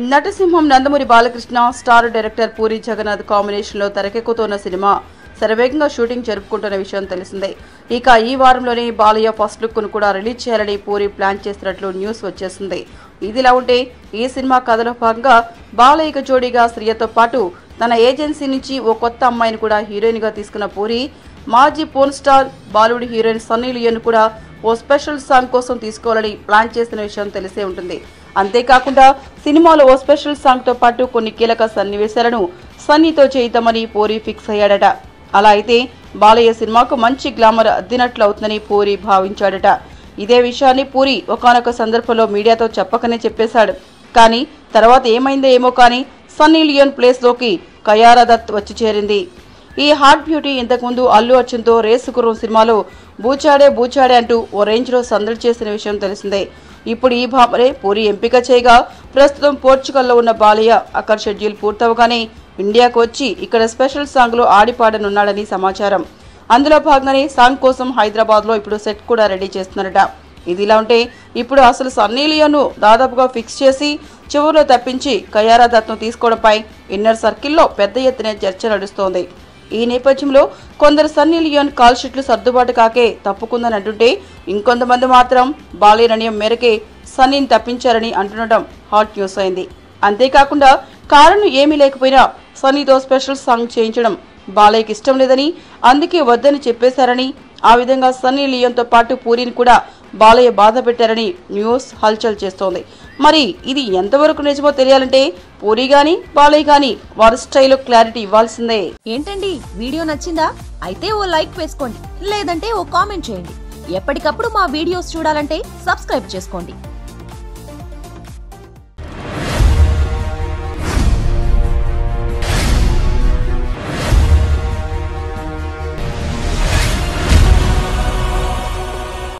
నటసింహం Nandamuri Balakrishna star director Puri Jagannadh combination లో తెరకెక్కుతున్న cinema శరవేగంగా షూటింగ్ జరుపుకుంటున్న విషయం తెలిసిందే ఇక ఈ వారంలోనే బాలయ్య ఫస్ట్ లుక్ ను కూడా రిలీజ్ చేయాలని పూరి ప్లాన్ చేస్తున్నట్లు న్యూస్ వచ్చేసింది ఇదిలా ఉంటే ఈ సినిమా కథలో భాగంగా బాలయ్యకు జోడీగా శ్రియతో పాటు తన ఏజెన్సీ నుంచి ఓ కొత్త అమ్మాయిని కూడా హీరోయిన్ గా తీసుకున్న పూరి మాజీ porn star Bollywood heroine Sunny Leone కూడా ఓ స్పెషల్ సాంగ్ కోసం తీసుకోవాలని ప్లాన్ చేసిన విషయం తెలిసే ఉంటుంది అంతేకాకుండా సినిమాలో ఓ స్పెషల్ సాంగ్ తో పాటు కొన్ని కీలక సన్నివేశాలను సన్నీతో చేయిద్దామని పూరి ఫిక్స్ అయ్యాడట అలా అయితే బాలయ్య సినిమాకు మంచి గ్లామర్ అద్దినట్లు అవుతుందని పూరి భావించాడట ఇదే విషయాన్ని పూరి ఒకానొక సందర్భంలో మీడియాతో చెప్పకనే చెప్పేశాడు కానీ తర్వాత ఏమైందో ఏమో కానీ సన్నీ లియోన్ ప్లేస్ లోకి కయారా దత్ వచ్చి చేరింది ఈ హాట్ బ్యూటీ ఇంతకుముందు అల్లు అర్జున్తో రేసు గుర్రం సినిమాలో బూచాడే బూచాడే అంటూ ఓ రేంజ్లో సందడి చేసిన విషయం తెలిసిందే ఇప్పుడు ఈ భామరే పూరి ఎంపిక చేయగా ప్రస్తుతం పోర్చుగల్లో ఉన్న బాలయ్య అక్కడ షెడ్యూల్ పూర్తవగానే ఇండియాకు వచ్చి ఇక్కడ స్పెషల్ సాంగ్లో ఆడిపాడనున్నాడని సమాచారం అందులో భాగంగానే సాంగ్ కోసం హైదరాబాద్లో ఇప్పుడు సెట్ కూడా రెడీ చేస్తున్నారట ఇదిలా ఉంటే ఇప్పుడు అసలు సన్నీ లియోను దాదాపుగా ఫిక్స్ చేసి చివరిలో తప్పించి కయారా దత్ను తీసుకోవడంపై ఇన్నర్ సర్కిల్లో పెద్ద ఎత్తున చర్చ నడుస్తోంది ఈ నేపథ్యంలో కొందరు సన్నీ లియోన్ కాల్ షీట్లు సర్దుబాటు కాకే తప్పుకుందని అంటుంటే ఇంకొంతమంది మాత్రం బాలయ్య నిర్ణయం మేరకే సన్నీని తప్పించారని అంటుండటం హాట్ న్యూస్ అయింది అంతేకాకుండా కారణం ఏమీ లేకపోయినా సన్నీతో స్పెషల్ సాంగ్ చేయించడం బాలయ్యకి ఇష్టం లేదని అందుకే వద్దని చెప్పేశారని ఆ విధంగా సన్నీ లియోన్తో పాటు పూరిని కూడా బాలయ్య బాధ పెట్టారని న్యూస్ హల్చల్ చేస్తోంది మరి ఇది ఎంతవరకు నిజమో తెలియాలంటే పూరి గాని బాలయ్య గాని వారి స్టైల్లో క్లారిటీ ఇవ్వాల్సిందే ఏంటండి వీడియో నచ్చిందా అయితే ఓ లైక్ వేసుకోండి లేదంటే ఓ కామెంట్ చేయండి ఎప్పటికప్పుడు మా వీడియోస్ చూడాలంటే సబ్స్క్రైబ్ చేసుకోండి